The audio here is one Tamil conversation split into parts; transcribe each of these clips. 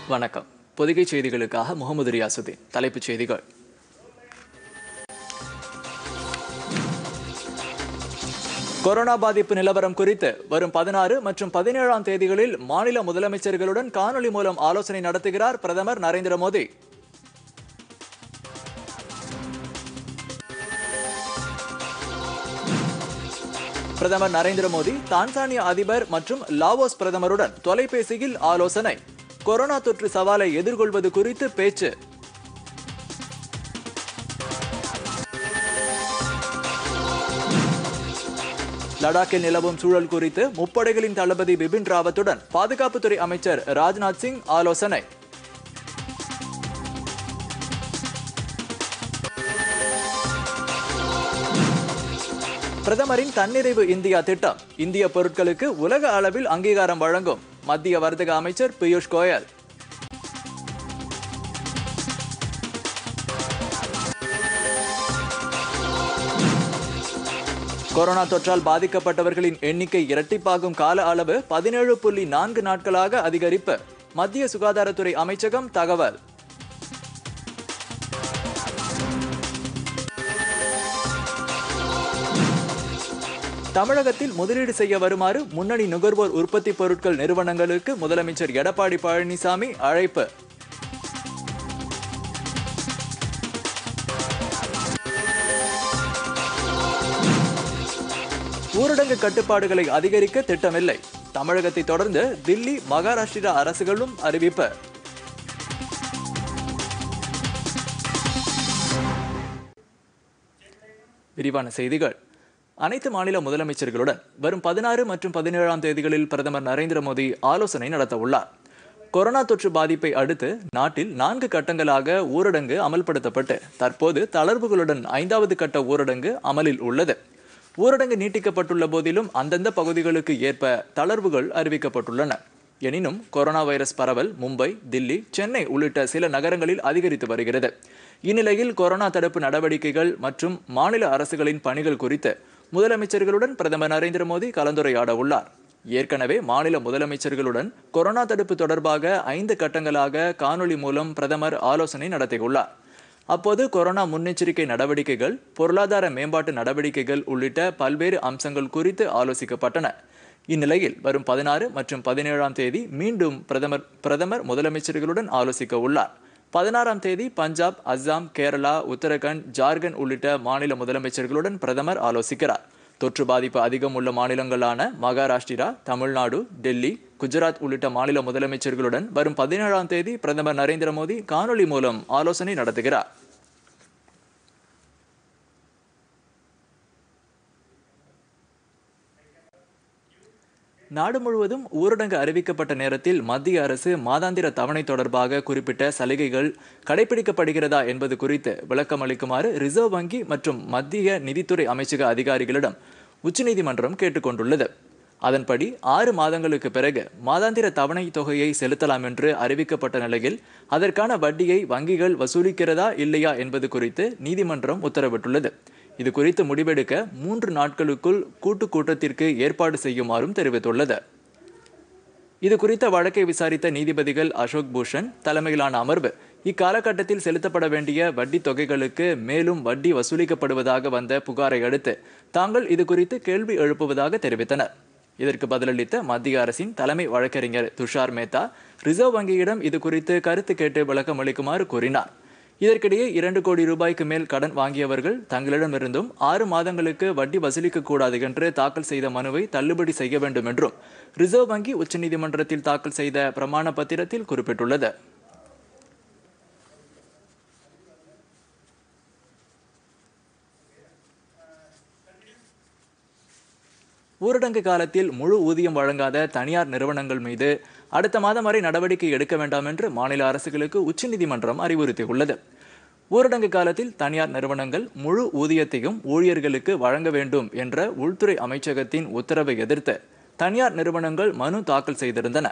வணக்கம் பொதிகை செய்திகளுக்காக முகமது ரியாசுதீன் தலைப்புச் செய்திகள் கொரோனா பாதிப்பு நிலவரம் குறித்து வரும் பதினாறு மற்றும் பதினேழாம் தேதிகளில் மாநில முதலமைச்சர்களுடன் காணொலி மூலம் ஆலோசனை நடத்துகிறார் பிரதமர் நரேந்திர மோடி பிரதமர் நரேந்திர மோடி தான்சானியா அதிபர் மற்றும் லாவோஸ் பிரதமருடன் தொலைபேசியில் ஆலோசனை கொரோனா தொற்று சவாலை எதிர்கொள்வது குறித்து பேச்சு லடாக்கில் நிலவும் சூழல் குறித்து முப்படைகளின் தளபதி பிபின் ராவத்துடன் பாதுகாப்புத்துறை அமைச்சர் ராஜ்நாத் சிங் ஆலோசனை பிரதமரின் தன்னிறைவு இந்தியா திட்டம் இந்திய பொருட்களுக்கு உலக அளவில் அங்கீகாரம் வழங்கும் மத்திய வர்த்தக அமைச்சர் பியூஷ் கோயல் கொரோனா தொற்றால் பாதிக்கப்பட்டவர்களின் எண்ணிக்கை இரட்டிப்பாகும் கால அளவு பதினேழு புள்ளி நான்கு நாட்களாக அதிகரிப்பு மத்திய சுகாதாரத்துறை அமைச்சகம் தகவல் தமிழகத்தில் முதலீடு செய்ய வருமாறு முன்னணி நுகர்வோர் உற்பத்தி பொருட்கள் நிறுவனங்களுக்கு முதலமைச்சர் எடப்பாடி பழனிசாமி அழைப்பு ஊரடங்கு கட்டுப்பாடுகளை அதிகரிக்க திட்டமில்லை தமிழகத்தை தொடர்ந்து தில்லி மகாராஷ்டிரா அரசுகளும் அறிவிப்பு விரிவான செய்திகள் அனைத்து மாநில முதலமைச்சர்களுடன் வரும் பதினாறு மற்றும் பதினேழாம் தேதிகளில் பிரதமர் நரேந்திர மோடி ஆலோசனை நடத்த உள்ளார் கொரோனா தொற்று பாதிப்பை அடுத்து நாட்டில் நான்கு கட்டங்களாக ஊரடங்கு அமல்படுத்தப்பட்டு தற்போது தளர்வுகளுடன் ஐந்தாவது கட்ட ஊரடங்கு அமலில் உள்ளது ஊரடங்கு நீட்டிக்கப்பட்டுள்ள போதிலும் அந்தந்த பகுதிகளுக்கு ஏற்ப தளர்வுகள் அறிவிக்கப்பட்டுள்ளன எனினும் கொரோனா வைரஸ் பரவல் மும்பை தில்லி சென்னை உள்ளிட்ட சில நகரங்களில் அதிகரித்து வருகிறது இந்நிலையில் கொரோனா தடுப்பு நடவடிக்கைகள் மற்றும் மாநில அரசுகளின் பணிகள் குறித்து முதலமைச்சர்களுடன் பிரதமர் நரேந்திர மோடி கலந்துரையாட உள்ளார் ஏற்கனவே மாநில முதலமைச்சர்களுடன் கொரோனா தடுப்பு தொடர்பாக ஐந்து கட்டங்களாக காணொலி மூலம் பிரதமர் ஆலோசனை நடத்தியுள்ளார் அப்போது கொரோனா முன்னெச்சரிக்கை நடவடிக்கைகள் பொருளாதார மேம்பாட்டு நடவடிக்கைகள் உள்ளிட்ட பல்வேறு அம்சங்கள் குறித்து ஆலோசிக்கப்பட்டன இந்நிலையில் வரும் பதினாறு மற்றும் பதினேழாம் தேதி மீண்டும் பிரதமர் பிரதமர் முதலமைச்சர்களுடன் ஆலோசிக்க உள்ளார் பதினாறாம் தேதி பஞ்சாப் அஸ்ஸாம் கேரளா உத்தரகண்ட் ஜார்க்கண்ட் உள்ளிட்ட மாநில முதலமைச்சர்களுடன் பிரதமர் ஆலோசிக்கிறார் தொற்று பாதிப்பு அதிகம் உள்ள மாநிலங்களான மகாராஷ்டிரா தமிழ்நாடு டெல்லி குஜராத் உள்ளிட்ட மாநில முதலமைச்சர்களுடன் வரும் பதினேழாம் தேதி பிரதமர் நரேந்திர மோடி காணொலி மூலம் ஆலோசனை நடத்துகிறார் நாடு முழுவதும் ஊரடங்கு அறிவிக்கப்பட்ட நேரத்தில் மத்திய அரசு மாதாந்திர தவணை தொடர்பாக குறிப்பிட்ட சலுகைகள் கடைபிடிக்கப்படுகிறதா என்பது குறித்து விளக்கம் அளிக்குமாறு ரிசர்வ் வங்கி மற்றும் மத்திய நிதித்துறை அமைச்சக அதிகாரிகளிடம் உச்சநீதிமன்றம் கேட்டுக்கொண்டுள்ளது அதன்படி ஆறு மாதங்களுக்கு பிறகு மாதாந்திர தவணை தொகையை செலுத்தலாம் என்று அறிவிக்கப்பட்ட நிலையில் அதற்கான வட்டியை வங்கிகள் வசூலிக்கிறதா இல்லையா என்பது குறித்து நீதிமன்றம் உத்தரவிட்டுள்ளது இது குறித்து முடிவெடுக்க மூன்று நாட்களுக்குள் கூட்டு கூட்டத்திற்கு ஏற்பாடு செய்யுமாறும் தெரிவித்துள்ளது இது குறித்த வழக்கை விசாரித்த நீதிபதிகள் அசோக் பூஷன் தலைமையிலான அமர்வு இக்காலகட்டத்தில் செலுத்தப்பட வேண்டிய வட்டி தொகைகளுக்கு மேலும் வட்டி வசூலிக்கப்படுவதாக வந்த புகாரை அடுத்து தாங்கள் இது குறித்து கேள்வி எழுப்புவதாக தெரிவித்தனர் இதற்கு பதிலளித்த மத்திய அரசின் தலைமை வழக்கறிஞர் துஷார் மேத்தா ரிசர்வ் வங்கியிடம் இது குறித்து கருத்து கேட்டு விளக்கம் அளிக்குமாறு கூறினார் இதற்கிடையே இரண்டு கோடி ரூபாய்க்கு மேல் கடன் வாங்கியவர்கள் தங்களிடமிருந்தும் ஆறு மாதங்களுக்கு வட்டி வசூலிக்க கூடாது என்று தாக்கல் செய்த மனுவை தள்ளுபடி செய்ய வேண்டும் என்றும் ரிசர்வ் வங்கி உச்சநீதிமன்றத்தில் தாக்கல் செய்த பிரமாண பத்திரத்தில் குறிப்பிட்டுள்ளது ஊரடங்கு காலத்தில் முழு ஊதியம் வழங்காத தனியார் நிறுவனங்கள் மீது அடுத்த மாதம் வரை நடவடிக்கை எடுக்க வேண்டாம் என்று மாநில அரசுகளுக்கு உச்சநீதிமன்றம் அறிவுறுத்தியுள்ளது ஊரடங்கு காலத்தில் தனியார் நிறுவனங்கள் முழு ஊதியத்தையும் ஊழியர்களுக்கு வழங்க வேண்டும் என்ற உள்துறை அமைச்சகத்தின் உத்தரவை எதிர்த்து தனியார் நிறுவனங்கள் மனு தாக்கல் செய்திருந்தன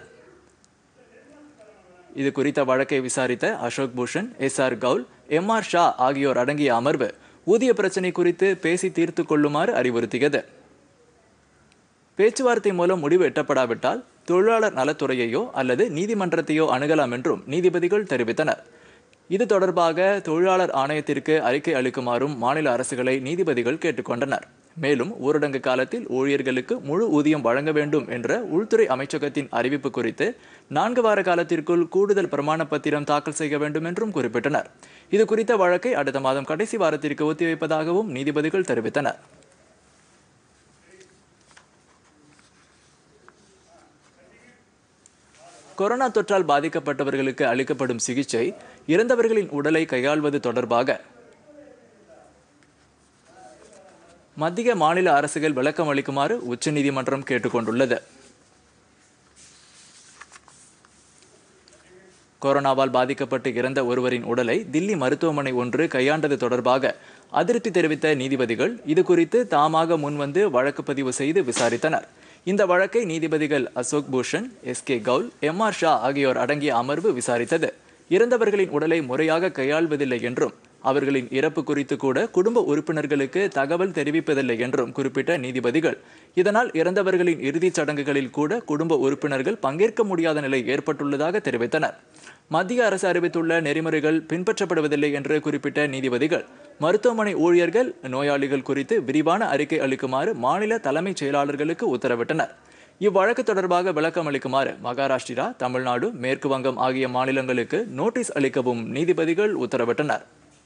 இது குறித்த வழக்கை விசாரித்த Ashok Bhushan S R Kaul M R Shah ஆகியோர் அடங்கிய அமர்வு ஊதிய பிரச்சினை குறித்து பேசி தீர்த்து கொள்ளுமாறு அறிவுறுத்தியது பேச்சுவார்த்தை மூலம் முடிவு எட்டப்படாவிட்டால் தொழிலாளர் நலத்துறையையோ அல்லது நீதிமன்றத்தையோ அணுகலாம் என்றும் நீதிபதிகள் தெரிவித்தனர் இது தொடர்பாக தொழிலாளர் ஆணையத்திற்கு அறிக்கை அளிக்குமாறும் மாநில அரசுகளை நீதிபதிகள் கேட்டுக்கொண்டனர் மேலும் ஊரடங்கு காலத்தில் ஊழியர்களுக்கு முழு ஊதியம் வழங்க வேண்டும் என்ற உள்துறை அமைச்சகத்தின் அறிவிப்பு குறித்து நான்கு வார காலத்திற்குள் கூடுதல் பிரமாண பத்திரம் தாக்கல் செய்ய வேண்டும் என்றும் குறிப்பிட்டனர் இது குறித்த வழக்கை அடுத்த மாதம் கடைசி வாரத்திற்கு ஒத்திவைப்பதாகவும் நீதிபதிகள் தெரிவித்தனர் கொரோனா தொற்றால் பாதிக்கப்பட்டவர்களுக்கு அளிக்கப்படும் சிகிச்சை இறந்தவர்களின் உடலை கையாள்வது தொடர்பாக மத்திய மாநில அரசுகள் விளக்கம் அளிக்குமாறு உச்சநீதிமன்றம் கேட்டுக்கொண்டுள்ளது கொரோனாவால் பாதிக்கப்பட்டு இறந்த ஒருவரின் உடலை தில்லி மருத்துவமனை ஒன்று கையாண்டது தொடர்பாக அதிருப்தி தெரிவித்த நீதிபதிகள் இது குறித்து தாமாக முன்வந்து வழக்கு பதிவு செய்து விசாரித்தனர் இந்த வழக்கை நீதிபதிகள் Ashok Bhushan S K Kaul M R Shah ஆகியோர் அடங்கிய அமர்வு விசாரித்தது இறந்தவர்களின் உடலை முறையாக கையாள்வதில்லை என்றும் அவர்களின் இறப்பு குறித்து கூட குடும்ப உறுப்பினர்களுக்கு தகவல் தெரிவிப்பதில்லை என்றும் குறிப்பிட்ட நீதிபதிகள் இதனால் இறந்தவர்களின் இறுதிச் சடங்குகளில் கூட குடும்ப உறுப்பினர்கள் பங்கேற்க முடியாத நிலை ஏற்பட்டுள்ளதாக தெரிவித்தனர் மத்திய அரசு அறிவித்துள்ள நெறிமுறைகள் பின்பற்றப்படுவதில்லை என்று குறிப்பிட்ட நீதிபதிகள் மருத்துவமனை ஊழியர்கள் நோயாளிகள் குறித்து விரிவான அறிக்கை அளிக்குமாறு மாநில தலைமைச் செயலாளர்களுக்கு உத்தரவிட்டனர் இவ்வழக்கு தொடர்பாக விளக்கம் அளிக்குமாறு மகாராஷ்டிரா தமிழ்நாடு மேற்கு வங்கம் ஆகிய மாநிலங்களுக்கு நோட்டீஸ் அளிக்கவும் நீதிபதிகள் உத்தரவிட்டனர்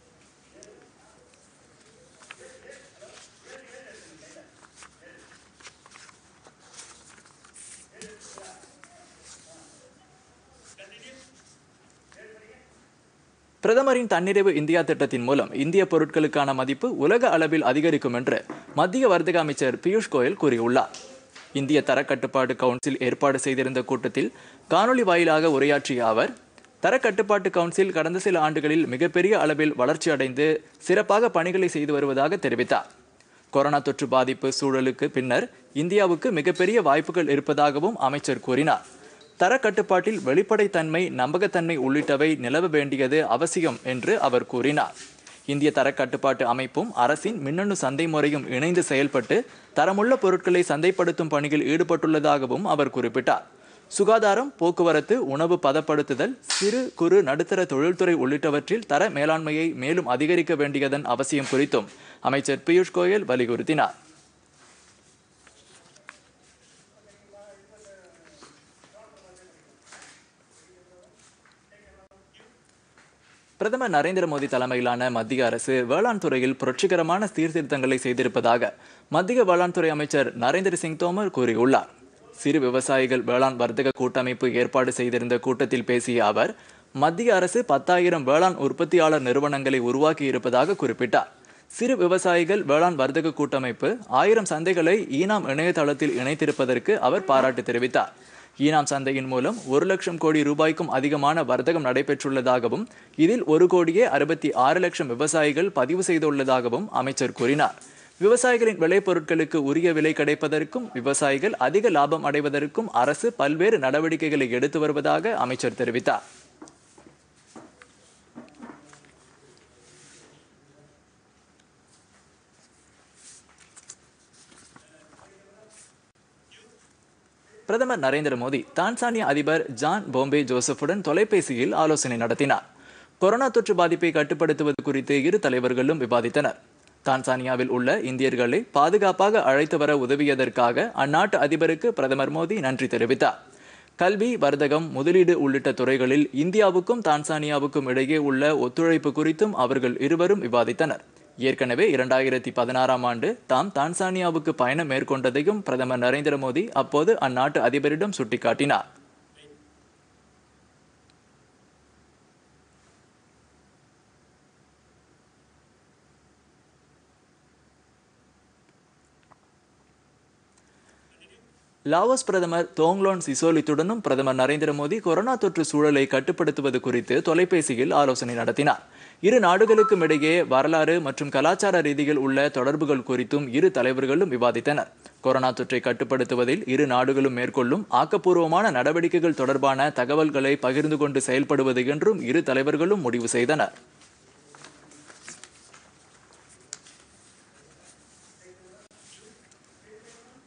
பிரதமரின் தன்னிறைவு இந்தியா திட்டத்தின் மூலம் இந்திய பொருட்களுக்கான மதிப்பு உலக அளவில் அதிகரிக்கும் என்று மத்திய வர்த்தக அமைச்சர் பியூஷ் கோயல் கூறியுள்ளார் இந்திய தரக்கட்டுப்பாட்டு கவுன்சில் ஏற்பாடு செய்திருந்த கூட்டத்தில் காணொலி வாயிலாக உரையாற்றிய அவர் தரக்கட்டுப்பாட்டு கவுன்சில் கடந்த சில ஆண்டுகளில் மிகப்பெரிய அளவில் வளர்ச்சி அடைந்து சிறப்பாக பணிகளை செய்து வருவதாக தெரிவித்தார் கொரோனா தொற்று பாதிப்பு சூழலுக்கு பின்னர் இந்தியாவுக்கு மிகப்பெரிய வாய்ப்புகள் இருப்பதாகவும் அமைச்சர் கூறினார் தர கட்டுப்பாட்டில் வெளிப்படைத்தன்மை நம்பகத்தன்மை உள்ளிட்டவை நிலவ வேண்டியது அவசியம் என்று அவர் கூறினார் இந்திய தர கட்டுப்பாட்டு அமைப்பும் அரசின் மின்னணு சந்தை முறையும் இணைந்து செயல்பட்டு தரமுள்ள பொருட்களை சந்தைப்படுத்தும் பணியில் ஈடுபட்டுள்ளதாகவும் அவர் குறிப்பிட்டார் சுகாதாரம் போக்குவரத்து உணவு பதப்படுத்துதல் சிறு குறு நடுத்தர தொழில்துறை உள்ளிட்டவற்றில் தர மேலாண்மையை மேலும் அதிகரிக்க வேண்டியதன் அவசியம் குறித்தும் அமைச்சர் பியூஷ் கோயல் வலியுறுத்தினார் பிரதமர் நரேந்திர மோடி தலைமையிலான மத்திய அரசு வேளாண் துறையில் புரட்சிகரமான சீர்திருத்தங்களை செய்திருப்பதாக மத்திய வேளாண் துறை அமைச்சர் நரேந்திர சிங் தோமர் கூறியுள்ளார் சிறு விவசாயிகள் வேளாண் வர்த்தக கூட்டமைப்பு ஏற்பாடு செய்திருந்த கூட்டத்தில் பேசிய அவர் மத்திய அரசு பத்தாயிரம் வேளாண் உற்பத்தியாளர் நிறுவனங்களை உருவாக்கி இருப்பதாக குறிப்பிட்டார் சிறு விவசாயிகள் வேளாண் வர்த்தக கூட்டமைப்பு ஆயிரம் சந்தைகளை ஈனாம் இணையதளத்தில் இணைத்திருப்பதற்கு அவர் பாராட்டு தெரிவித்தார் ஈனாம் சந்தையின் மூலம் ஒரு லட்சம் கோடி ரூபாய்க்கும் அதிகமான வர்த்தகம் நடைபெற்றுள்ளதாகவும் இதில் ஒரு கோடியே அறுபத்தி ஆறு லட்சம் விவசாயிகள் பதிவு செய்துள்ளதாகவும் அமைச்சர் கூறினார் விவசாயிகளின் விளைபொருட்களுக்கு உரிய விலை கிடைப்பதற்கும் விவசாயிகள் அதிக லாபம் அடைவதற்கும் அரசு பல்வேறு நடவடிக்கைகளை எடுத்து வருவதாக அமைச்சர் தெரிவித்தார் பிரதமர் நரேந்திர மோடி தான்சானியா அதிபர் ஜான் போம்பே ஜோசப்புடன் தொலைபேசியில் ஆலோசனை நடத்தினார் கொரோனா தொற்று பாதிப்பை கட்டுப்படுத்துவது குறித்து இரு தலைவர்களும் விவாதித்தனர் தான்சானியாவில் உள்ள இந்தியர்களை பாதுகாப்பாக அழைத்து வர உதவியதற்காக அந்நாட்டு அதிபருக்கு பிரதமர் மோடி நன்றி தெரிவித்தார் கல்வி வர்த்தகம் முதலீடு உள்ளிட்ட துறைகளில் இந்தியாவுக்கும் தான்சானியாவுக்கும் இடையே உள்ள ஒத்துழைப்பு குறித்தும் அவர்கள் இருவரும் விவாதித்தனர் ஏற்கனவே இரண்டாயிரத்தி பதினாறாம் ஆண்டு தாம் தான்சானியாவுக்கு பயணம் மேற்கொண்டதையும் பிரதமர் நரேந்திர மோடி அப்போது அந்நாட்டு அதிபரிடம் சுட்டிக்காட்டினார் லாவோஸ் பிரதமர் தோங்லோன் சிசோலித்துடனும் பிரதமர் நரேந்திர மோடி கொரோனா தொற்று சூழலை கட்டுப்படுத்துவது குறித்து தொலைபேசியில் ஆலோசனை நடத்தினார் இரு நாடுகளுக்கும் இடையே வரலாறு மற்றும் கலாச்சார ரீதியில் உள்ள தொடர்புகள் குறித்தும் இரு தலைவர்களும் விவாதித்தனர் கொரோனா தொற்றை கட்டுப்படுத்துவதில் இரு நாடுகளும் மேற்கொள்ளும் ஆக்கப்பூர்வமான நடவடிக்கைகள் தொடர்பான தகவல்களை பகிர்ந்து கொண்டு செயல்படுவது என்றும் இரு தலைவர்களும் முடிவு செய்தனர்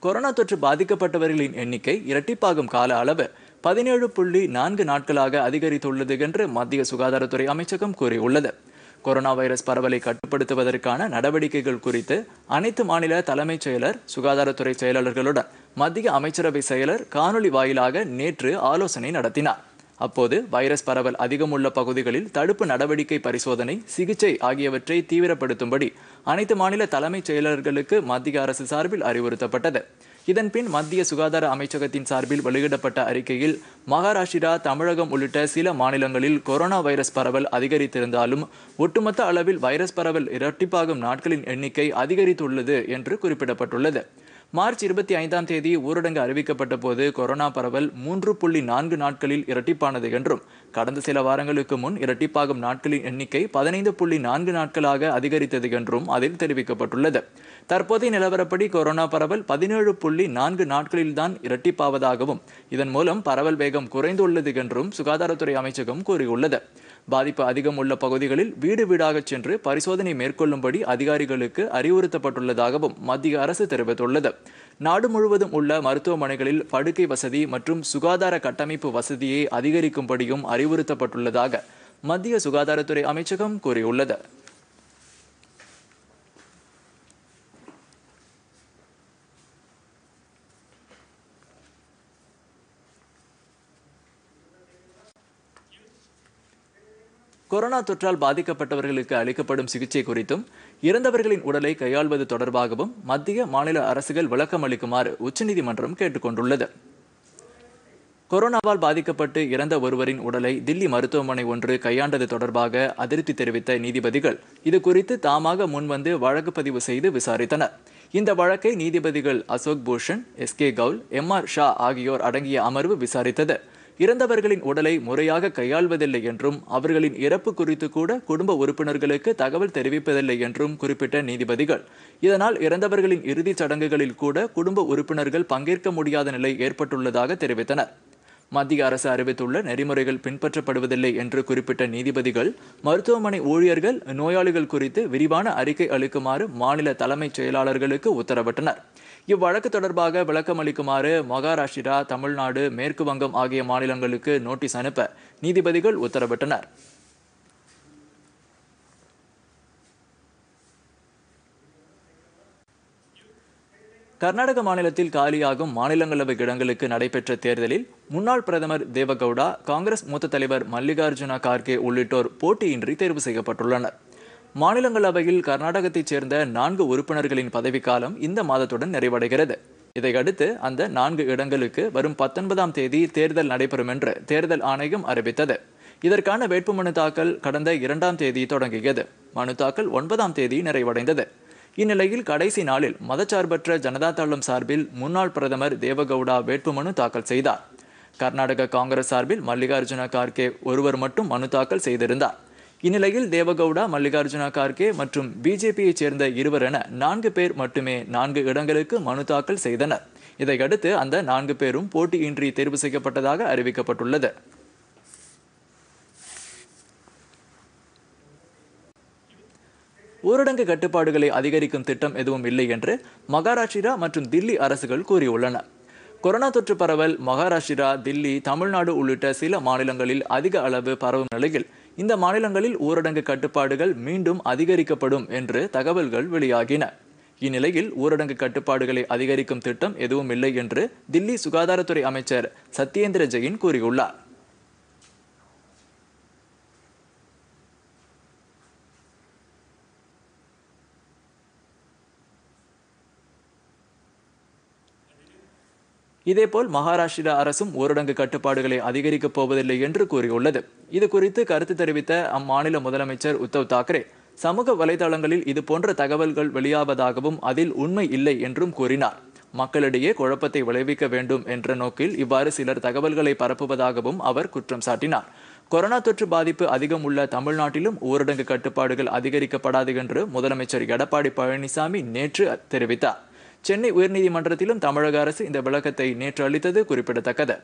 கொரோனா தொற்று பாதிக்கப்பட்டவர்களின் எண்ணிக்கை இரட்டிப்பாகும் கால அளவு பதினேழு புள்ளி நான்கு நாட்களாக அதிகரித்துள்ளது என்று மத்திய சுகாதாரத்துறை அமைச்சகம் கூறியுள்ளது கொரோனா வைரஸ் பரவலை கட்டுப்படுத்துவதற்கான நடவடிக்கைகள் குறித்து அனைத்து மாநில தலைமைச் செயலர் சுகாதாரத்துறை செயலாளர்களுடன் மத்திய அமைச்சரவை செயலர் காணொலி வாயிலாக நேற்று ஆலோசனை நடத்தினார் அப்போது வைரஸ் பரவல் அதிகமுள்ள பகுதிகளில் தடுப்பு நடவடிக்கை பரிசோதனை சிகிச்சை ஆகியவற்றை தீவிரப்படுத்தும்படி அனைத்து மாநில தலைமைச் செயலர்களுக்கு மத்திய அரசு சார்பில் அறிவுறுத்தப்பட்டது இதன்பின் மத்திய சுகாதார அமைச்சகத்தின் சார்பில் வெளியிடப்பட்ட அறிக்கையில் மகாராஷ்டிரா தமிழகம் உள்ளிட்ட சில மாநிலங்களில் கொரோனா வைரஸ் பரவல் அதிகரித்திருந்தாலும் ஒட்டுமொத்த அளவில் வைரஸ் பரவல் இரட்டிப்பாகும் நாட்களின் எண்ணிக்கை அதிகரித்துள்ளது என்று குறிப்பிடப்பட்டுள்ளது மார்ச் இருபத்தி ஐந்தாம் தேதி ஊரடங்கு அறிவிக்கப்பட்ட போது கொரோனா பரவல் மூன்று புள்ளி நான்கு நாட்களில் இரட்டிப்பானது என்றும் கடந்த சில வாரங்களுக்கு முன் இரட்டிப்பாகும் நாட்களின் எண்ணிக்கை பதினைந்து புள்ளி நான்கு நாட்களாக அதிகரித்தது என்றும் அதில் தெரிவிக்கப்பட்டுள்ளது தற்போதைய நிலவரப்படி கொரோனா பரவல் பதினேழு புள்ளி நான்கு நாட்களில்தான் இரட்டிப்பாவதாகவும் இதன் மூலம் பரவல் வேகம் குறைந்துள்ளது என்றும் சுகாதாரத்துறை அமைச்சகம் கூறியுள்ளது பாதிப்பு அதிகம் உள்ள பகுதிகளில் வீடு வீடாக சென்று பரிசோதனை மேற்கொள்ளும்படி அதிகாரிகளுக்கு அறிவுறுத்தப்பட்டுள்ளதாகவும் மத்திய அரசு தெரிவித்துள்ளது நாடு முழுவதும் உள்ள மருத்துவமனைகளில் படுக்கை வசதி மற்றும் சுகாதார கட்டமைப்பு வசதியை அதிகரிக்கும்படியும் அறிவுறுத்தப்பட்டுள்ளதாக மத்திய சுகாதாரத்துறை அமைச்சகம் கூறியுள்ளது கொரோனா தொற்றால் பாதிக்கப்பட்டவர்களுக்கு அளிக்கப்படும் சிகிச்சை குறித்தும் இறந்தவர்களின் உடலை கையாள்வது தொடர்பாகவும் மத்திய மாநில அரசுகள் விளக்கம் அளிக்குமாறு உச்சநீதிமன்றம் கேட்டுக்கொண்டுள்ளது கொரோனாவால் பாதிக்கப்பட்டு இறந்த ஒருவரின் உடலை தில்லி மருத்துவமனை ஒன்று கையாண்டது தொடர்பாக அதிருப்தி தெரிவித்த நீதிபதிகள் இது குறித்து தாமாக முன்வந்து வழக்கு பதிவு செய்து விசாரித்தனர் இந்த வழக்கை நீதிபதிகள் Ashok Bhushan S K Kaul M R Shah ஆகியோர் அடங்கிய அமர்வு விசாரித்தது இறந்தவர்களின் உடலை முறையாக கையாள்வதில்லை என்றும் அவர்களின் இறப்பு குறித்து கூட குடும்ப உறுப்பினர்களுக்கு தகவல் தெரிவிப்பதில்லை என்றும் குறிப்பிட்ட நீதிபதிகள் இதனால் இறந்தவர்களின் இறுதிச் சடங்குகளில் கூட குடும்ப உறுப்பினர்கள் பங்கேற்க முடியாத நிலை ஏற்பட்டுள்ளதாக தெரிவித்தனர் மத்திய அரசு அறிவித்துள்ள நெறிமுறைகள் பின்பற்றப்படுவதில்லை என்று குறிப்பிட்ட நீதிபதிகள் மருத்துவமனை ஊழியர்கள் நோயாளிகள் குறித்து விரிவான அறிக்கை அளிக்குமாறு மாநில தலைமைச் செயலாளர்களுக்கு உத்தரவிட்டனர் இவ்வழக்கு தொடர்பாக விளக்கம் அளிக்குமாறு மகாராஷ்டிரா தமிழ்நாடு மேற்கு வங்கம் ஆகிய மாநிலங்களுக்கு நோட்டீஸ் அனுப்ப நீதிபதிகள் உத்தரவிட்டனர் கர்நாடக மாநிலத்தில் காலியாகும் மாநிலங்களவை இடங்களுக்கு நடைபெற்ற தேர்தலில் முன்னாள் பிரதமர் தேவகவுடா காங்கிரஸ் மூத்த தலைவர் மல்லிகார்ஜுன கார்கே உள்ளிட்டோர் போட்டியின்றி தேர்வு செய்யப்பட்டுள்ளனர் மாநிலங்களவையில் கர்நாடகத்தைச் சேர்ந்த நான்கு உறுப்பினர்களின் பதவிக்காலம் இந்த மாதத்துடன் நிறைவடைகிறது இதையடுத்து அந்த நான்கு இடங்களுக்கு வரும் பத்தொன்பதாம் தேதி தேர்தல் நடைபெறும் என்று தேர்தல் ஆணையம் அறிவித்தது இதற்கான வேட்புமனு தாக்கல் கடந்த இரண்டாம் தேதி தொடங்கியது மனு தாக்கல் ஒன்பதாம் தேதி நிறைவடைந்தது இந்நிலையில் கடைசி நாளில் மதச்சார்பற்ற ஜனதா தளம் சார்பில் முன்னாள் பிரதமர் தேவகவுடா வேட்புமனு தாக்கல் செய்தார் கர்நாடக காங்கிரஸ் சார்பில் மல்லிகார்ஜுன கார்கே ஒருவர் மட்டும் மனு தாக்கல் செய்திருந்தார் இந்நிலையில் தேவகவுடா மல்லிகார்ஜுன கார்கே மற்றும் பிஜேபியைச் சேர்ந்த இருவர் என நான்கு பேர் மட்டுமே நான்கு இடங்களுக்கு மனு தாக்கல் செய்தனர் இதையடுத்து அந்த நான்கு பேரும் போட்டியின்றி தேர்வு செய்யப்பட்டதாக அறிவிக்கப்பட்டுள்ளது ஊரடங்கு கட்டுப்பாடுகளை அதிகரிக்கும் திட்டம் எதுவும் இல்லை என்று மகாராஷ்டிரா மற்றும் தில்லி அரசுகள் கூறியுள்ளன கொரோனா தொற்று பரவல் மகாராஷ்டிரா தில்லி தமிழ்நாடு உள்ளிட்ட சில மாநிலங்களில் அதிக அளவு பரவும் நிலையில் இந்த மாநிலங்களில் ஊரடங்கு கட்டுப்பாடுகள் மீண்டும் அதிகரிக்கப்படும் என்று தகவல்கள் வெளியாகின இந்நிலையில் ஊரடங்கு கட்டுப்பாடுகளை அதிகரிக்கும் திட்டம் எதுவும் இல்லை என்று தில்லி சுகாதாரத்துறை அமைச்சர் சத்யேந்திர ஜெயின் கூறியுள்ளார் இதேபோல் மகாராஷ்டிரா அரசும் ஊரடங்கு கட்டுப்பாடுகளை அதிகரிக்கப் போவதில்லை என்று கூறியுள்ளது இது குறித்து கருத்து தெரிவித்த அம்மாநில முதலமைச்சர் உத்தவ் தாக்கரே சமூக வலைதளங்களில் இது போன்ற தகவல்கள் வெளியாவதாகவும் அதில் உண்மை இல்லை என்றும் கூறினார் மக்களிடையே குழப்பத்தை விளைவிக்க வேண்டும் என்ற நோக்கில் இவ்வாறு சிலர் தகவல்களை பரப்புவதாகவும் அவர் குற்றம் சாட்டினார் கொரோனா தொற்று பாதிப்பு அதிகம் உள்ள தமிழ்நாட்டிலும் ஊரடங்கு கட்டுப்பாடுகள் அதிகரிக்கப்படாது என்று முதலமைச்சர் எடப்பாடி பழனிசாமி நேற்று தெரிவித்தார் சென்னை உயர்நீதிமன்றத்திலும் தமிழக அரசு இந்த விளக்கத்தை நேற்று அளித்தது குறிப்பிடத்தக்கது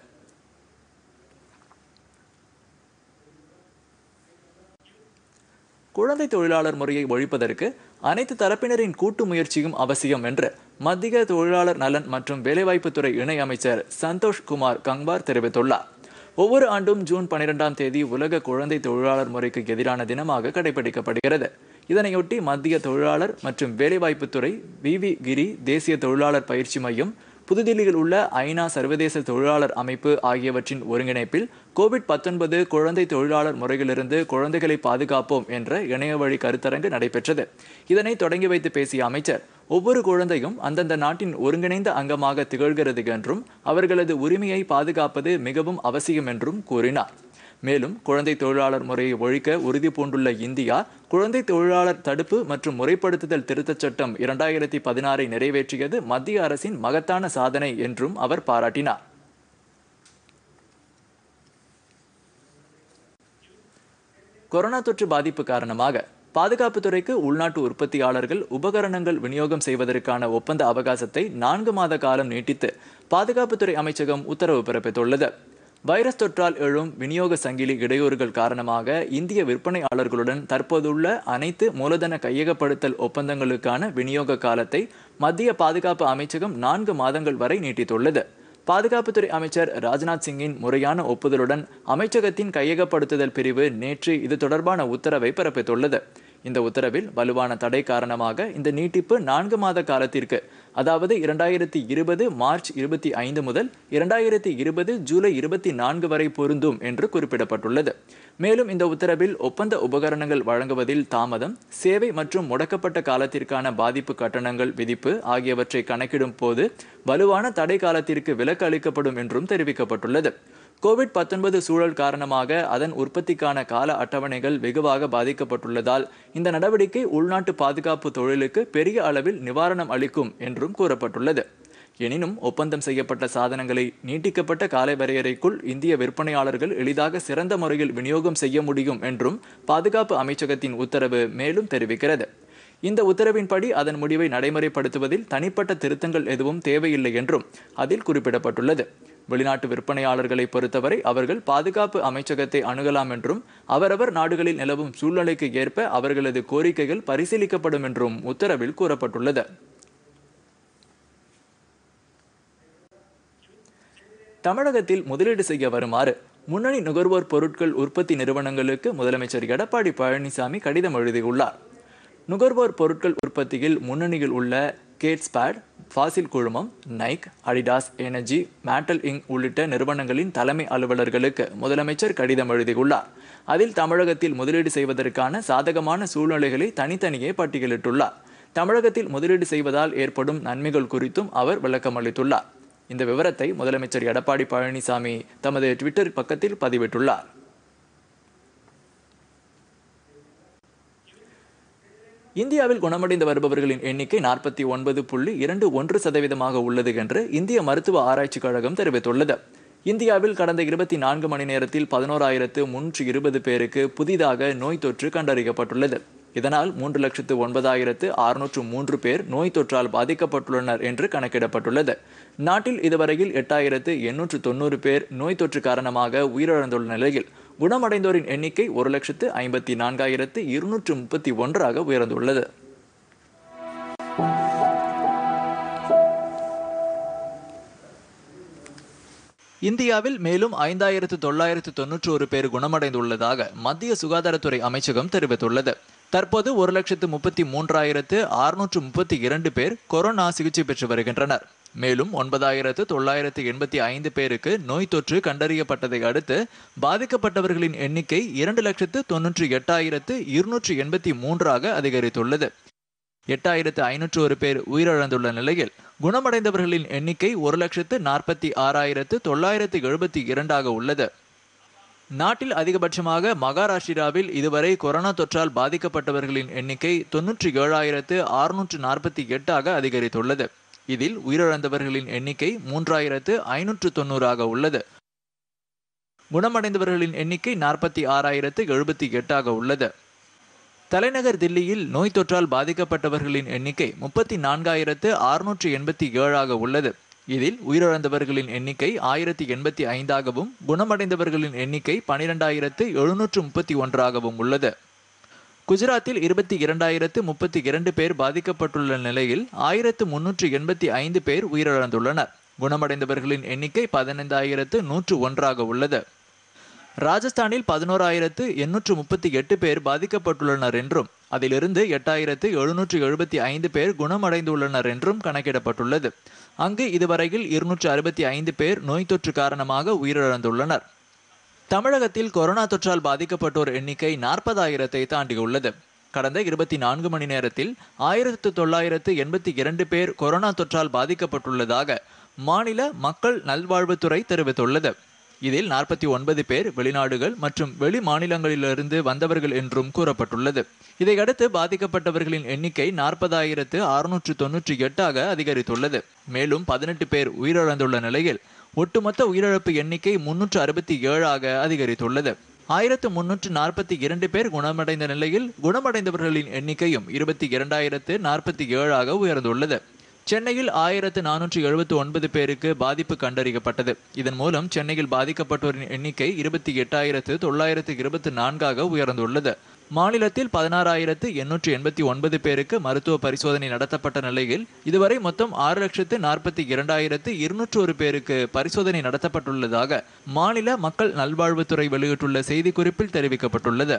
குழந்தை தொழிலாளர் முறையை ஒழிப்பதற்கு அனைத்து தரப்பினரின் கூட்டு முயற்சியும் அவசியம் என்று மத்திய தொழிலாளர் நலன் மற்றும் வேலைவாய்ப்புத்துறை இணை அமைச்சர் சந்தோஷ் குமார் கங்வார் தெரிவித்துள்ளார் ஒவ்வொரு ஆண்டும் ஜூன் பனிரெண்டாம் தேதி உலக குழந்தை தொழிலாளர் முறைக்கு எதிரான தினமாக கடைபிடிக்கப்படுகிறது இதனையொட்டி மத்திய தொழிலாளர் மற்றும் வேலைவாய்ப்புத்துறை வி வி கிரி தேசிய தொழிலாளர் பயிற்சி மையம் புதுதில்லியில் உள்ள ஐநா சர்வதேச தொழிலாளர் அமைப்பு ஆகியவற்றின் ஒருங்கிணைப்பில் கோவிட் பத்தொன்பது குழந்தை தொழிலாளர் முறையிலிருந்து குழந்தைகளை பாதுகாப்போம் என்ற இணையவழி கருத்தரங்கு நடைபெற்றது இதனை தொடங்கி வைத்து பேசிய அமைச்சர் ஒவ்வொரு குழந்தையும் அந்தந்த நாட்டின் ஒருங்கிணைந்த அங்கமாக திகழ்கிறது என்றும் அவர்களது உரிமையை பாதுகாப்பது மிகவும் அவசியம் என்றும் கூறினார் மேலும் குழந்தை தொழிலாளர் முறையை ஒழிக்க உறுதி பூண்டுள்ள இந்தியா குழந்தை தொழிலாளர் தடுப்பு மற்றும் முறைப்படுத்துதல் திருத்தச் சட்டம் இரண்டாயிரத்தி பதினாறை நிறைவேற்றியது மத்திய அரசின் மகத்தான சாதனை என்றும் அவர் பாராட்டினார் கொரோனா தொற்று பாதிப்பு காரணமாக பாதுகாப்புத்துறைக்கு உள்நாட்டு உற்பத்தியாளர்கள் உபகரணங்கள் விநியோகம் செய்வதற்கான ஒப்பந்த அவகாசத்தை நான்கு மாத காலம் நீட்டித்து பாதுகாப்புத்துறை அமைச்சகம் உத்தரவு பிறப்பித்துள்ளது வைரஸ் தொற்றால் எழும் விநியோக சங்கிலி இடையூறுகள் காரணமாக இந்திய விற்பனையாளர்களுடன் தற்போதுள்ள அனைத்து மூலதன கையகப்படுத்தல் ஒப்பந்தங்களுக்கான விநியோக காலத்தை மத்திய பாதுகாப்பு அமைச்சகம் நான்கு மாதங்கள் வரை நீட்டித்துள்ளது பாதுகாப்புத்துறை அமைச்சர் ராஜ்நாத் சிங்கின் முறையான ஒப்புதலுடன் அமைச்சகத்தின் கையகப்படுத்துதல் பிரிவு நேற்று இது தொடர்பான உத்தரவை பிறப்பித்துள்ளது இந்த உத்தரவில் வலுவான தடை காரணமாக இந்த நீட்டிப்பு நான்கு மாத காலத்திற்கு அதாவது இரண்டாயிரத்தி இருபது மார்ச் இருபத்தி ஐந்து முதல் இரண்டாயிரத்தி இருபது ஜூலை இருபத்தி நான்கு வரை பொருந்தும் என்று குறிப்பிடப்பட்டுள்ளது மேலும் இந்த உத்தரவில் ஒப்பந்த உபகரணங்கள் வழங்குவதில் தாமதம் சேவை மற்றும் முடக்கப்பட்ட காலத்திற்கான பாதிப்பு கட்டணங்கள் விதிப்பு ஆகியவற்றை கணக்கிடும் போது வலுவான தடை காலத்திற்கு விலக்கு அளிக்கப்படும் என்றும் தெரிவிக்கப்பட்டுள்ளது கோவிட் பத்தொன்பது சூழல் காரணமாக அதன் உற்பத்திக்கான கால அட்டவணைகள் வெகுவாக பாதிக்கப்பட்டுள்ளதால் இந்த நடவடிக்கை உள்நாட்டு பாதுகாப்பு தொழிலுக்கு பெரிய அளவில் நிவாரணம் அளிக்கும் என்றும் கூறப்பட்டுள்ளது எனினும் ஒப்பந்தம் செய்யப்பட்ட சாதனங்களை நீட்டிக்கப்பட்ட கால வரையறைக்குள் இந்திய விற்பனையாளர்கள் எளிதாக சிறந்த முறையில் விநியோகம் செய்ய முடியும் என்றும் பாதுகாப்பு அமைச்சகத்தின் உத்தரவு மேலும் தெரிவிக்கிறது இந்த உத்தரவின்படி அதன் முடிவை நடைமுறைப்படுத்துவதில் தனிப்பட்ட திருத்தங்கள் எதுவும் தேவையில்லை என்றும் அதில் குறிப்பிடப்பட்டுள்ளது வெளிநாட்டு விற்பனையாளர்களை பொறுத்தவரை அவர்கள் பாதுகாப்பு அமைச்சகத்தை அணுகலாம் என்றும் அவரவர் நாடுகளில் நிலவும் சூழ்நிலைக்கு ஏற்ப அவர்களது கோரிக்கைகள் பரிசீலிக்கப்படும் என்றும் உத்தரவில் கூறப்பட்டுள்ளது தமிழகத்தில் முதலீடு செய்ய வருமாறு முன்னணி நுகர்வோர் பொருட்கள் உற்பத்தி நிறுவனங்களுக்கு முதலமைச்சர் எடப்பாடி பழனிசாமி கடிதம் எழுதியுள்ளார் நுகர்வோர் பொருட்கள் உற்பத்தியில் முன்னணியில் உள்ள கேட்ஸ்பேட் ஃபாசில் குழுமம் நைக் அடிடாஸ் எனர்ஜி மேட்டல் இங் உள்ளிட்ட நிறுவனங்களின் தலைமை அலுவலர்களுக்கு முதலமைச்சர் கடிதம் எழுதியுள்ளார் அதில் தமிழகத்தில் முதலீடு செய்வதற்கான சாதகமான சூழ்நிலைகளை தனித்தனியே பட்டியலிட்டுள்ளார் தமிழகத்தில் முதலீடு செய்வதால் ஏற்படும் நன்மைகள் குறித்தும் அவர் விளக்கம் அளித்துள்ளார் இந்த விவரத்தை முதலமைச்சர் எடப்பாடி பழனிசாமி தமது ட்விட்டர் பக்கத்தில் பதிவிட்டுள்ளார் இந்தியாவில் குணமடைந்து வருபவர்களின் எண்ணிக்கை நாற்பத்தி ஒன்பது புள்ளி இரண்டு ஒன்று சதவீதமாக உள்ளது என்று இந்திய மருத்துவ ஆராய்ச்சிக் கழகம் தெரிவித்துள்ளது இந்தியாவில் கடந்த இருபத்தி நான்கு மணி நேரத்தில் பதினோராயிரத்து முன்னூற்று இருபது பேருக்கு புதிதாக நோய் தொற்று கண்டறியப்பட்டுள்ளது இதனால் மூன்று லட்சத்து ஒன்பதாயிரத்து அறுநூற்று மூன்று பேர் நோய் தொற்றால் பாதிக்கப்பட்டுள்ளனர் என்று கணக்கிடப்பட்டுள்ளது நாட்டில் இதுவரையில் எட்டாயிரத்து எண்ணூற்று தொண்ணூறு பேர் நோய் தொற்று காரணமாக உயிரிழந்துள்ள நிலையில் குணமடைந்தோரின் எண்ணிக்கை ஒரு லட்சத்து ஐம்பத்தி நான்காயிரத்து இருநூற்று முப்பத்தி ஒன்றாக உயர்ந்துள்ளது இந்தியாவில் மேலும் ஐந்தாயிரத்து தொள்ளாயிரத்து தொன்னூற்றி ஒரு பேர் குணமடைந்துள்ளதாக மத்திய சுகாதாரத்துறை அமைச்சகம் தெரிவித்துள்ளது தற்போது ஒரு லட்சத்து முப்பத்தி மூன்றாயிரத்து அறுநூற்று முப்பத்தி இரண்டு பேர் கொரோனா சிகிச்சை பெற்று வருகின்றனர் மேலும் ஒன்பதாயிரத்து தொள்ளாயிரத்து எண்பத்தி ஐந்து பேருக்கு நோய் தொற்று கண்டறியப்பட்டதை அடுத்து பாதிக்கப்பட்டவர்களின் எண்ணிக்கை இரண்டு லட்சத்து தொன்னூற்றி எட்டாயிரத்து இருநூற்றி எண்பத்தி மூன்றாக அதிகரித்துள்ளது எட்டாயிரத்து ஐநூற்று ஒரு பேர் உயிரிழந்துள்ள நிலையில் குணமடைந்தவர்களின் எண்ணிக்கை ஒரு லட்சத்து நாற்பத்தி ஆறாயிரத்து தொள்ளாயிரத்து எழுபத்தி இரண்டாக உள்ளது நாட்டில் அதிகபட்சமாக மகாராஷ்டிராவில் இதுவரை கொரோனா தொற்றால் பாதிக்கப்பட்டவர்களின் எண்ணிக்கை தொன்னூற்றி ஏழாயிரத்து அறுநூற்று நாற்பத்தி எட்டாக அதிகரித்துள்ளது இதில் உயிரிழந்தவர்களின் எண்ணிக்கை மூன்றாயிரத்து ஐநூற்று தொண்ணூறாக உள்ளது குணமடைந்தவர்களின் எண்ணிக்கை நாற்பத்தி ஆறாயிரத்து எழுபத்தி எட்டாக உள்ளது தலைநகர் தில்லியில் நோய் தொற்றால் பாதிக்கப்பட்டவர்களின் எண்ணிக்கை முப்பத்தி நான்காயிரத்து அறுநூற்று எண்பத்தி ஏழாக உள்ளது இதில் உயிரிழந்தவர்களின் எண்ணிக்கை ஆயிரத்தி எண்பத்தி ஐந்தாகவும் குணமடைந்தவர்களின் எண்ணிக்கை பனிரெண்டாயிரத்து எழுநூற்று முப்பத்தி ஒன்றாகவும் உள்ளது குஜராத்தில் இருபத்தி இரண்டாயிரத்து முப்பத்தி இரண்டு பேர் பாதிக்கப்பட்டுள்ள நிலையில் ஆயிரத்து முன்னூற்று எண்பத்தி ஐந்து பேர் உயிரிழந்துள்ளனர் குணமடைந்தவர்களின் எண்ணிக்கை பதினைந்தாயிரத்து நூற்று ஒன்றாக உள்ளது ராஜஸ்தானில் பதினோராயிரத்து எண்ணூற்று முப்பத்தி எட்டு பேர் பாதிக்கப்பட்டுள்ளனர் என்றும் அதிலிருந்து எட்டாயிரத்து எழுநூற்று எழுபத்தி ஐந்து பேர் குணமடைந்துள்ளனர் என்றும் கணக்கிடப்பட்டுள்ளது அங்கு இதுவரையில் இருநூற்று அறுபத்தி ஐந்து பேர் நோய் தொற்று காரணமாக உயிரிழந்துள்ளனர் தமிழகத்தில் கொரோனா தொற்றால் பாதிக்கப்பட்டோர் எண்ணிக்கை நாற்பதாயிரத்தை தாண்டியுள்ளது கடந்த இருபத்தி நான்கு மணி நேரத்தில் ஆயிரத்து தொள்ளாயிரத்து எண்பத்தி இரண்டு பேர் கொரோனா தொற்றால் பாதிக்கப்பட்டுள்ளதாக மாநில மக்கள் நல்வாழ்வுத்துறை தெரிவித்துள்ளது இதில் நாற்பத்தி ஒன்பது பேர் வெளிநாடுகள் மற்றும் வெளி மாநிலங்களிலிருந்து வந்தவர்கள் என்றும் கூறப்பட்டுள்ளது இதையடுத்து பாதிக்கப்பட்டவர்களின் எண்ணிக்கை நாற்பதாயிரத்து அறுநூற்று தொன்னூற்றி எட்டாக அதிகரித்துள்ளது மேலும் பதினெட்டு பேர் உயிரிழந்துள்ள நிலையில் ஒட்டுமொத்த உயிரிழப்பு எண்ணிக்கை முன்னூற்று அறுபத்தி ஏழாக அதிகரித்துள்ளது ஆயிரத்து முன்னூற்று நாற்பத்தி இரண்டு பேர் குணமடைந்த நிலையில் குணமடைந்தவர்களின் எண்ணிக்கையும் இருபத்தி இரண்டாயிரத்து நாற்பத்தி ஏழாக உயர்ந்துள்ளது சென்னையில் ஆயிரத்து நானூற்று எழுபத்தி ஒன்பது பேருக்கு பாதிப்பு கண்டறியப்பட்டது இதன் மூலம் சென்னையில் பாதிக்கப்பட்டோரின் எண்ணிக்கை இருபத்தி எட்டாயிரத்து தொள்ளாயிரத்து இருபத்தி நான்காக உயர்ந்துள்ளது மாநிலத்தில் பதினாறாயிரத்து எண்ணூற்று எண்பத்தி ஒன்பது பேருக்கு மருத்துவ பரிசோதனை நடத்தப்பட்ட நிலையில் இதுவரை மொத்தம் ஆறு லட்சத்து நாற்பத்தி இரண்டாயிரத்து இருநூற்று ஒரு பேருக்கு பரிசோதனை நடத்தப்பட்டுள்ளதாக மாநில மக்கள் நல்வாழ்வுத்துறை வெளியிட்டுள்ள செய்திக்குறிப்பில் தெரிவிக்கப்பட்டுள்ளது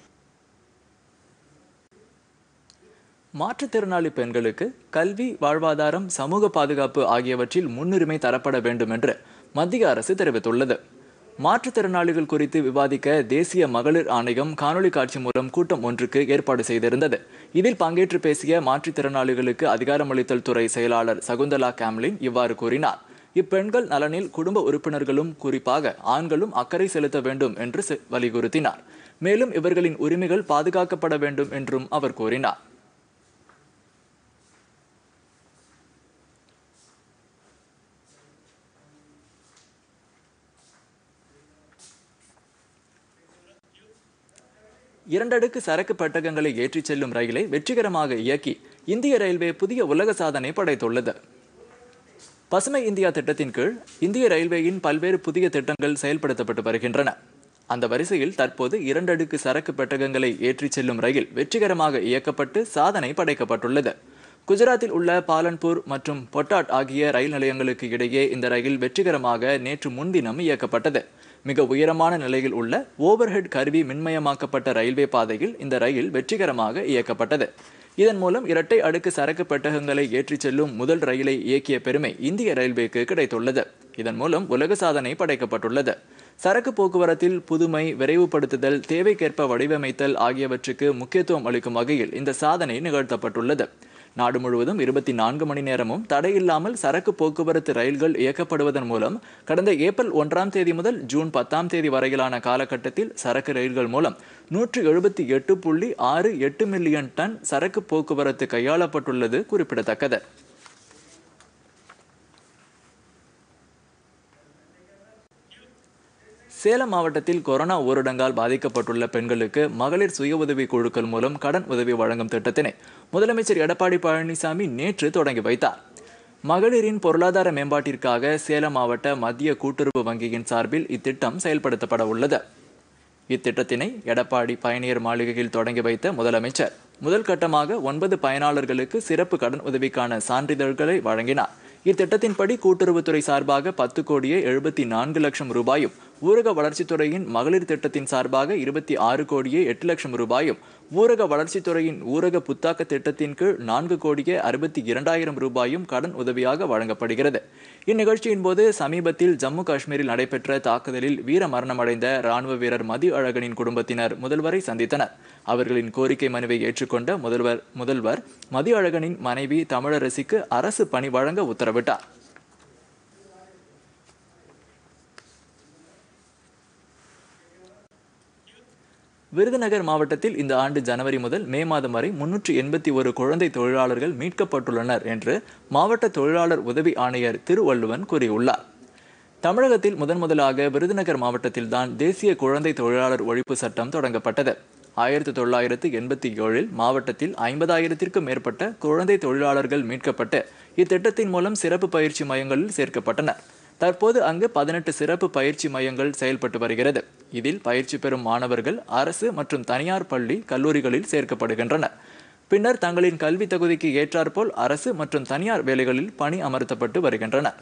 மாற்றுத்திறனாளி பெண்களுக்கு கல்வி வாழ்வாதாரம் சமூக பாதுகாப்பு ஆகியவற்றில் முன்னுரிமை தரப்பட வேண்டும் என்று மத்திய அரசு தெரிவித்துள்ளது மாற்றுத்திறனாளிகள் குறித்து விவாதிக்க தேசிய மகளிர் ஆணையம் காணொலி காட்சி மூலம் கூட்டம் ஒன்றுக்கு ஏற்பாடு செய்திருந்தது இதில் பங்கேற்று பேசிய மாற்றுத்திறனாளிகளுக்கு அதிகாரமளித்தல் துறை செயலாளர் சகுந்தலா கேம்லின் இவ்வாறு கூறினார் இப்பெண்கள் நலனில் குடும்ப உறுப்பினர்களும் குறிப்பாக ஆண்களும் அக்கறை செலுத்த வேண்டும் என்று வலியுறுத்தினார் மேலும் இவர்களின் உரிமைகள் பாதுகாக்கப்பட வேண்டும் என்றும் அவர் கூறினார் இரண்டடுக்கு சரக்கு பெட்டகங்களை ஏற்றிச் செல்லும் ரயிலை வெற்றிகரமாக இயக்கி இந்திய ரயில்வே புதிய உலக சாதனை படைத்துள்ளது பசுமை இந்தியா திட்டத்தின் கீழ் இந்திய ரயில்வேயின் பல்வேறு புதிய திட்டங்கள் செயல்படுத்தப்பட்டு வருகின்றன அந்த வரிசையில் தற்போது இரண்டடுக்கு சரக்கு பெட்டகங்களை ஏற்றிச் செல்லும் ரயில் வெற்றிகரமாக இயக்கப்பட்டு சாதனை படைக்கப்பட்டுள்ளது குஜராத்தில் உள்ள பாலன்பூர் மற்றும் பொட்டாட் ஆகிய ரயில் நிலையங்களுக்கு இடையே இந்த ரயில் வெற்றிகரமாக நேற்று முன்தினம் இயக்கப்பட்டது மிக உயரமான நிலையில் உள்ள ஓவர்ஹெட் கருவி மின்மயமாக்கப்பட்ட ரயில்வே பாதையில் இந்த ரயில் வெற்றிகரமாக இயக்கப்பட்டது இதன் மூலம் இரட்டை அடுக்கு சரக்கு பெட்டகங்களை ஏற்றிச் செல்லும் முதல் ரயிலை இயக்கிய பெருமை இந்திய ரயில்வேக்கு கிடைத்துள்ளது இதன் மூலம் உலக சாதனை படைக்கப்பட்டுள்ளது சரக்கு போக்குவரத்தில் புதுமை விரைவுபடுத்துதல் தேவைக்கேற்ப வடிவமைத்தல் ஆகியவற்றுக்கு முக்கியத்துவம் அளிக்கும் வகையில் இந்த சாதனை நிகழ்த்தப்பட்டுள்ளது நாடு முழுவதும் இருபத்தி நான்கு மணி நேரமும் தடையில்லாமல் சரக்கு போக்குவரத்து ரயில்கள் இயக்கப்படுவதன் மூலம் கடந்த ஏப்ரல் ஒன்றாம் தேதி முதல் ஜூன் பத்தாம் தேதி வரையிலான காலகட்டத்தில் சரக்கு ரயில்கள் மூலம் நூற்று எழுபத்தி எட்டு புள்ளி ஆறு எட்டு மில்லியன் டன் சரக்கு போக்குவரத்து கையாளப்பட்டுள்ளது குறிப்பிடத்தக்கது சேலம் மாவட்டத்தில் கொரோனா ஊரடங்கால் பாதிக்கப்பட்டுள்ள பெண்களுக்கு மகளிர் சுய உதவி குழுக்கள் மூலம் கடன் உதவி வழங்கும் திட்டத்தினை முதலமைச்சர் எடப்பாடி பழனிசாமி நேற்று தொடங்கி வைத்தார் மகளிரின் பொருளாதார மேம்பாட்டிற்காக சேலம் மாவட்ட மத்திய கூட்டுறவு வங்கியின் சார்பில் இத்திட்டம் செயல்படுத்தப்பட உள்ளது இத்திட்டத்தினை எடப்பாடி பயணியர் மாளிகையில் தொடங்கி வைத்த முதலமைச்சர் முதல் கட்டமாக ஒன்பது பயனாளர்களுக்கு சிறப்பு கடன் உதவிக்கான சான்றிதழ்களை வழங்கினார் இத்திட்டத்தின்படி கூட்டுறவுத்துறை சார்பாக பத்து கோடியே எழுபத்தி நான்கு லட்சம் ரூபாயும் ஊரக வளர்ச்சித்துறையின் மகளிர் திட்டத்தின் சார்பாக இருபத்தி ஆறு கோடியே எட்டு லட்சம் ரூபாயும் ஊரக வளர்ச்சித்துறையின் ஊரக புத்தாக்க திட்டத்தின் கீழ் நான்கு கோடியே அறுபத்தி இரண்டாயிரம் ரூபாயும் கடன் உதவியாக வழங்கப்படுகிறது இந்நிகழ்ச்சியின் போது சமீபத்தில் ஜம்மு காஷ்மீரில் நடைபெற்ற தாக்குதலில் வீர மரணமடைந்த ராணுவ வீரர் மதி அழகனின் குடும்பத்தினர் முதல்வரை சந்தித்தனர் அவர்களின் கோரிக்கை மனுவை ஏற்றுக்கொண்ட முதல்வர் முதல்வர் மதி அழகனின் மனைவி தமிழரசிக்கு அரசு பணி வழங்க உத்தரவிட்டார் விருதுநகர் மாவட்டத்தில் இந்த ஆண்டு ஜனவரி முதல் மே மாதம் வரை முன்னூற்று எண்பத்தி ஒரு குழந்தை தொழிலாளர்கள் மீட்கப்பட்டுள்ளனர் என்று மாவட்ட தொழிலாளர் உதவி ஆணையர் திருவள்ளுவன் கூறியுள்ளார் தமிழகத்தில் முதன் முதலாக விருதுநகர் மாவட்டத்தில்தான் தேசிய குழந்தை தொழிலாளர் ஒழிப்பு சட்டம் தொடங்கப்பட்டது ஆயிரத்தி தொள்ளாயிரத்து எண்பத்தி ஏழில் மாவட்டத்தில் ஐம்பதாயிரத்திற்கும் மேற்பட்ட குழந்தை தொழிலாளர்கள் மீட்கப்பட்டு இத்திட்டத்தின் மூலம் சிறப்பு பயிற்சி மையங்களில் சேர்க்கப்பட்டனர் தற்போது அங்கு பதினெட்டு சிறப்பு பயிற்சி மையங்கள் செயல்பட்டு வருகிறது இதில் பயிற்சி பெறும் மாணவர்கள் அரசு மற்றும் தனியார் பள்ளி கல்லூரிகளில் சேர்க்கப்படுகின்றனர் பின்னர் தங்களின் கல்வி தகுதிக்கு ஏற்றாற்போல் அரசு மற்றும் தனியார் வேலைகளில் பணி அமர்த்தப்பட்டு வருகின்றனர்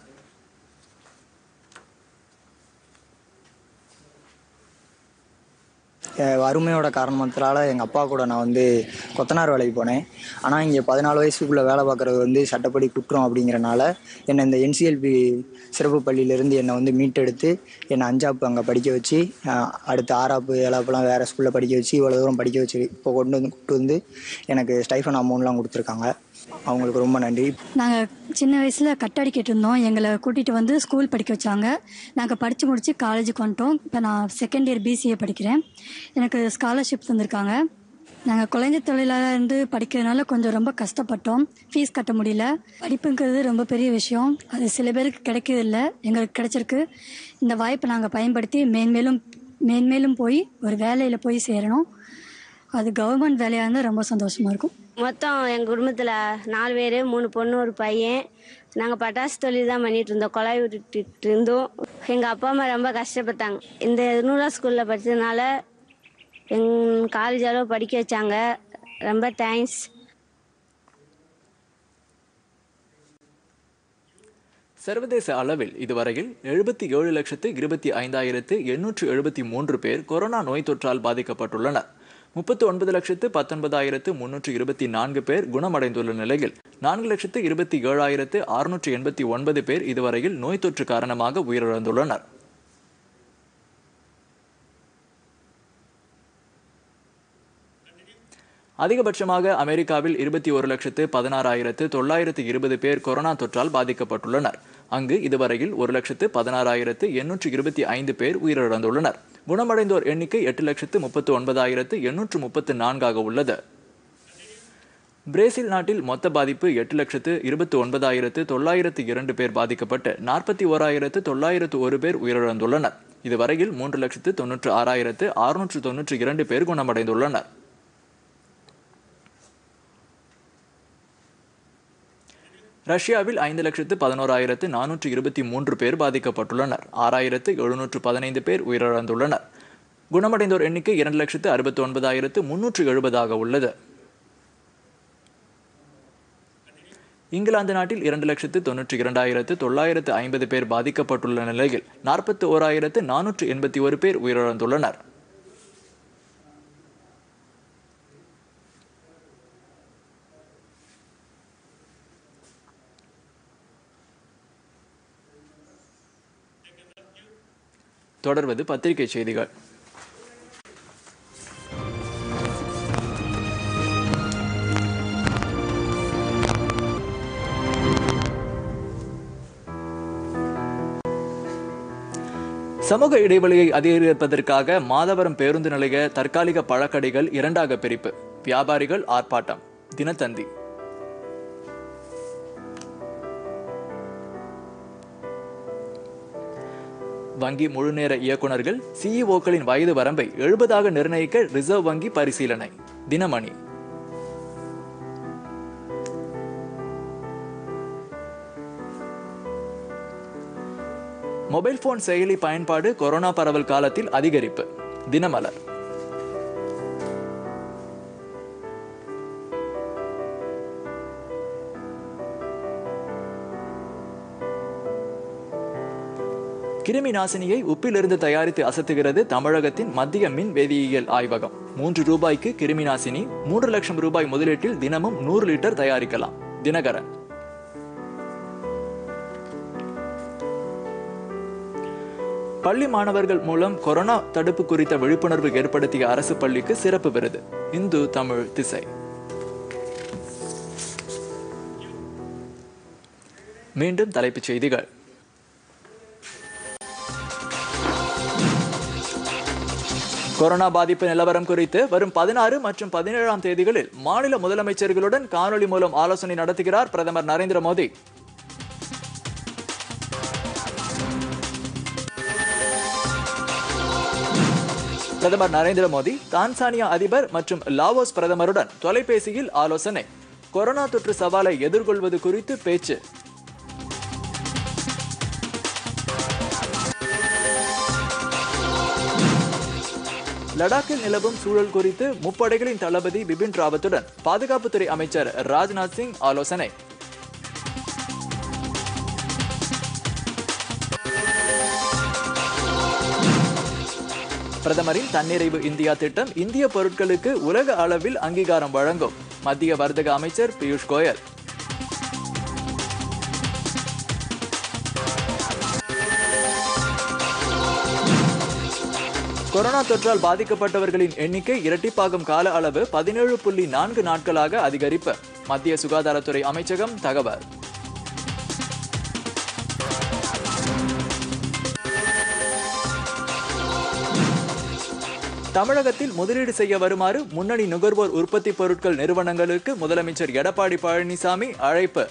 என் வறுமையோட காரணத்தினால எங்கள் அப்பா கூட நான் வந்து கொத்தனார் வேலைக்கு போனேன் ஆனால் இங்கே பதினாலு வயசுக்குள்ளே வேலை பார்க்குறது வந்து சட்டப்படி குற்றம் அப்படிங்கிறனால என்னை இந்த என்சிஎல்பி சிறப்பு பள்ளியிலேருந்து என்னை வந்து மீட்டெடுத்து என்னை அஞ்சாப்பு அங்கே படிக்க வச்சு அஹ், அடுத்து ஆறாப்பு ஏழாப்புலாம் வேறு ஸ்கூலில் படிக்க வச்சு இவ்வளோ தூரம் படிக்க வச்சு இப்போ கொண்டு வந்து கூப்பிட்டு வந்து எனக்கு ஸ்டைஃபன் அமௌண்ட்லாம் கொடுத்துருக்காங்க அவங்களுக்கு ரொம்ப நன்றி நாங்கள் சின்ன வயசில் கட்டடிக்கிட்டு இருந்தோம் எங்களை கூட்டிகிட்டு வந்து ஸ்கூல் படிக்க வச்சாங்க நாங்கள் படித்து முடித்து காலேஜுக்கு வந்துட்டோம் இப்போ நான் செகண்ட் இயர் பிசிஏ படிக்கிறேன் எனக்கு ஸ்காலர்ஷிப் தந்திருக்காங்க நாங்கள் குழந்தை தொழிலாளர் இருந்து படிக்கிறதுனால கொஞ்சம் ரொம்ப கஷ்டப்பட்டோம் ஃபீஸ் கட்ட முடியல படிப்புங்கிறது ரொம்ப பெரிய விஷயம் அது சில பேருக்கு கிடைக்கிறதில்ல எங்களுக்கு கிடைச்சிருக்கு இந்த வாய்ப்பை நாங்கள் பயன்படுத்தி மேன்மேலும் மேன்மேலும் போய் ஒரு வேலையில் போய் சேரணும் அது கவர்மெண்ட் வேலையாக இருந்தால் ரொம்ப சந்தோஷமாக இருக்கும் மொத்தம் எங்கள் குடும்பத்தில் நாலு பேர் மூணு பொண்ணு ஒரு பையன் நாங்கள் பட்டாசு தொழில் தான் பண்ணிட்டு இருந்தோம் குழாய் விட்டுட்டு இருந்தோம் எங்கள் அப்பா அம்மா ரொம்ப கஷ்டப்பட்டாங்க இந்த நூலா ஸ்கூலில் படித்ததுனால எங் காலேஜ் அளவு படிக்க வச்சாங்க ரொம்ப தேங்க்ஸ் சர்வதேச அளவில் இதுவரையில் எழுபத்தி ஏழு லட்சத்து இருபத்தி ஐந்தாயிரத்து எண்ணூற்று எழுபத்தி மூன்று பேர் கொரோனா நோய் தொற்றால் பாதிக்கப்பட்டுள்ளனர் முப்பத்து ஒன்பது லட்சத்து பத்தொன்பதாயிரத்து முன்னூற்று இருபத்தி நான்கு பேர் குணமடைந்துள்ள நிலையில் நான்கு லட்சத்து இருபத்தி ஏழாயிரத்து அறுநூற்று எண்பத்தி ஒன்பது பேர் இதுவரையில் நோய் தொற்று காரணமாக உயிரிழந்துள்ளனர் அதிகபட்சமாக அமெரிக்காவில் இருபத்தி ஒரு லட்சத்து பதினாறாயிரத்து தொள்ளாயிரத்து இருபது பேர் கொரோனா தொற்றால் பாதிக்கப்பட்டுள்ளனர் அங்கு இதுவரையில் ஒரு லட்சத்து பதினாறாயிரத்து எண்ணூற்று இருபத்தி ஐந்து பேர் உயிரிழந்துள்ளனர் குணமடைந்தோர் எண்ணிக்கை எட்டு லட்சத்து முப்பத்து ஒன்பதாயிரத்து எண்ணூற்று முப்பத்து நான்காக உள்ளது பிரேசில் நாட்டில் மொத்த பாதிப்பு எட்டு லட்சத்து இருபத்தி ஒன்பதாயிரத்து தொள்ளாயிரத்து இரண்டு பேர் பாதிக்கப்பட்டு நாற்பத்தி ஓராயிரத்து தொள்ளாயிரத்து ஒரு பேர் உயிரிழந்துள்ளனர் இதுவரையில் மூன்று லட்சத்து தொன்னூற்று ஆறாயிரத்து அறுநூற்று தொன்னூற்று இரண்டு பேர் குணமடைந்துள்ளனர் ரஷ்யாவில் ஐந்து லட்சத்து பதினோராயிரத்து நானூற்று இருபத்தி மூன்று பேர் பாதிக்கப்பட்டுள்ளனர் ஆறாயிரத்து எழுநூற்று பதினைந்து பேர் உயிரிழந்துள்ளனர் குணமடைந்தோர் எண்ணிக்கை இரண்டு லட்சத்து அறுபத்தி ஒன்பதாயிரத்து முன்னூற்று எழுபதாக உள்ளது இங்கிலாந்து நாட்டில் இரண்டு லட்சத்து தொன்னூற்றி இரண்டாயிரத்து தொள்ளாயிரத்து ஐம்பது பேர் பாதிக்கப்பட்டுள்ள நிலையில் நாற்பத்தி ஓராயிரத்து நானூற்று எண்பத்தி ஒரு பேர் உயிரிழந்துள்ளனர் தொடர்வது பத்திரிகை செய்திகள் சமூக இடைவெளியை அதிகரிப்பதற்காக மாதவரம் பேருந்து நிலைய தற்காலிக பழக்கடைகள் இரண்டாக பிரிப்பு வியாபாரிகள் ஆர்ப்பாட்டம் தினத்தந்தி வங்கி முழுநேர இயக்குநர்கள் சிஇஓக்களின் வயது வரம்பை எழுபதாக நிர்ணயிக்க ரிசர்வ் வங்கி பரிசீலனை தினமணி மொபைல் போன் செயலி பயன்பாடு கொரோனா பரவல் காலத்தில் அதிகரிப்பு தினமலர் கிருமி நாசினியை உப்பிலிருந்து தயாரித்து அசத்துகிறது தமிழகத்தின் மத்திய மின் வேதியியல் ஆய்வகம் மூன்று ரூபாய்க்கு கிருமி நாசினி மூன்று லட்சம் ரூபாய் முதலீட்டில் தினமும் நூறு லிட்டர் தயாரிக்கலாம் தினகரன் பள்ளி மாணவர்கள் மூலம் கொரோனா தடுப்பு குறித்த விழிப்புணர்வு ஏற்படுத்திய அரசு பள்ளிக்கு சிறப்பு விருது இந்து தமிழ் திசை மீண்டும் தலைப்புச் செய்திகள் கொரோனா பாதிப்பு நிலவரம் குறித்து வரும் பதினாறு மற்றும் பதினேழாம் தேதிகளில் மாநில முதலமைச்சர்களுடன் காணொலி மூலம் ஆலோசனை நடத்துகிறார் பிரதமர் நரேந்திர மோடி பிரதமர் நரேந்திர மோடி தான்சானியா அதிபர் மற்றும் லாவோஸ் பிரதமருடன் தொலைபேசியில் ஆலோசனை கொரோனா தொற்று சவாலை எதிர்கொள்வது குறித்து பேச்சு லடாக்கில் நிலவும் சூழல் குறித்து முப்படைகளின் தளபதி பிபின் ராவத்துடன் பாதுகாப்புத்துறை அமைச்சர் ராஜ்நாத் சிங் ஆலோசனை பிரதமரின் தன்னிறைவு இந்தியா திட்டம் இந்திய பொருட்களுக்கு உலக அளவில் அங்கீகாரம் வழங்கும் மத்திய வர்த்தக அமைச்சர் பியூஷ் கோயல் கொரோனா தொற்றால் பாதிக்கப்பட்டவர்களின் எண்ணிக்கை இரட்டிப்பாகும் கால அளவு பதினேழு புள்ளி நான்கு நாட்களாக அதிகரிப்பு மத்திய சுகாதாரத்துறை அமைச்சகம் தகவல் தமிழகத்தில் முதலீடு செய்ய வருமாறு முன்னணி நுகர்வோர் உற்பத்தி பொருட்கள் நிறுவனங்களுக்கு முதலமைச்சர் எடப்பாடி பழனிசாமி அழைப்பு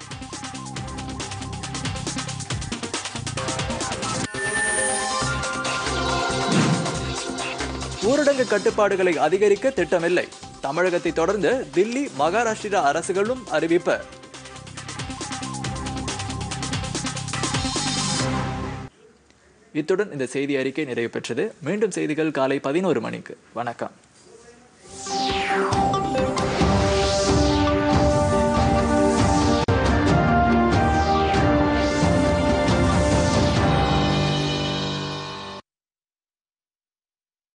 ஊரடங்கு கட்டுப்பாடுகளை அதிகரிக்க திட்டமில்லை தமிழகத்தை தொடர்ந்து தில்லி மகாராஷ்டிரா அரசுகளும் அறிவிப்பு இத்துடன் இந்த செய்தி அறிக்கை நிறைவு பெற்றது மீண்டும் செய்திகள் காலை பதினோரு மணிக்கு வணக்கம்